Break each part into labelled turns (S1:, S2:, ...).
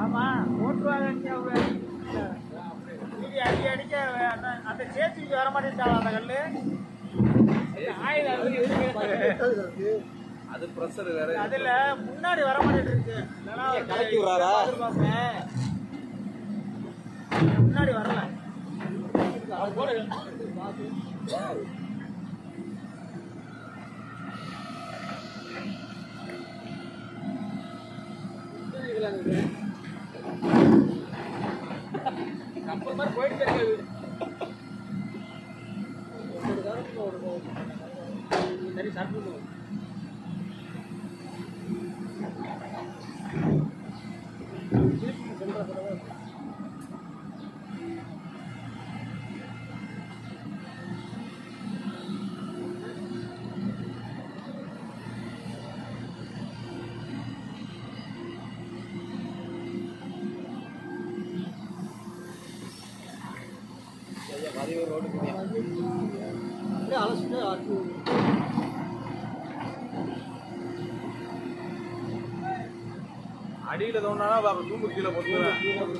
S1: ஆமா ஓட்டுவாங்க இங்க அவங்க. இடி அடி அடிக்க அந்த- அந்த சேத்துக்கு வர மாட்டேன்ட்டாளா அந்த கல்லு ஆயுதம் அது இருக்கு.
S2: அது ப்ரெஷர் வேற
S1: அதுல முன்னாடி வர மாட்டேன் இருக்கு இல்லைன்னா அவர்
S2: கலக்கி விடுறாரா?
S1: எதிர்பார்ப்பேன். முன்னாடி வரல கப்பல் மாதிரி போயிட்டு இருக்காது சரி சாப்பிட்டு
S2: அடியில தோணானா அப்புறம் தூம்பு கீழே போட்டுருவேன்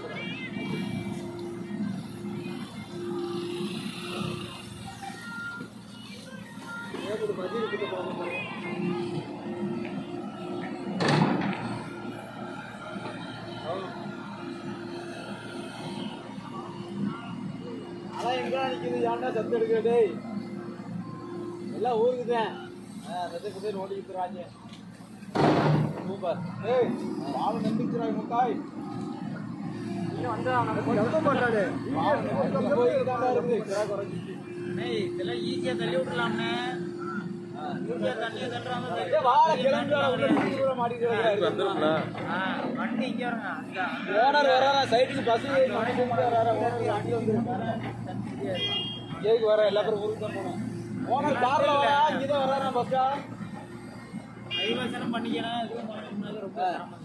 S1: அதான் எங்க நிக்குது ஏன்டா சத்து எடுக்கிற டேய் எல்லாம் ஊருக்குதான் சத்து புத்தே ஓடிக்கிட்டு ராஜே சூப்பர் ஏய் பாவம் நம்பிக்கிறாய் முக்காய் இன்னும் வந்தா நம்ம எவ்வளோ மாட்டாடு ஏய் இதெல்லாம் ஈஸியா தள்ளி விட்டுலாம்னே ஈஸியா தண்ணியை தள்ளுறாங்க வாழ கிளம்பி உள்ள மாட்டிட்டு
S2: வந்துரும்ல
S1: ஆ, வண்டி இங்க வருங்க அந்த
S2: ஓனர் வராரா சைட்டுக்கு பஸ்
S1: ஏக்கு வர எல்லா பேரும் ஊருக்கு தான் போகணும் ஓனர் கார்ல வரா இங்க தான் வராரா பஸ்ஸா ஐவசனம் பண்ணிக்கிறேன் எதுவும் பண்ண முடியாது ரொம்ப சிரமம்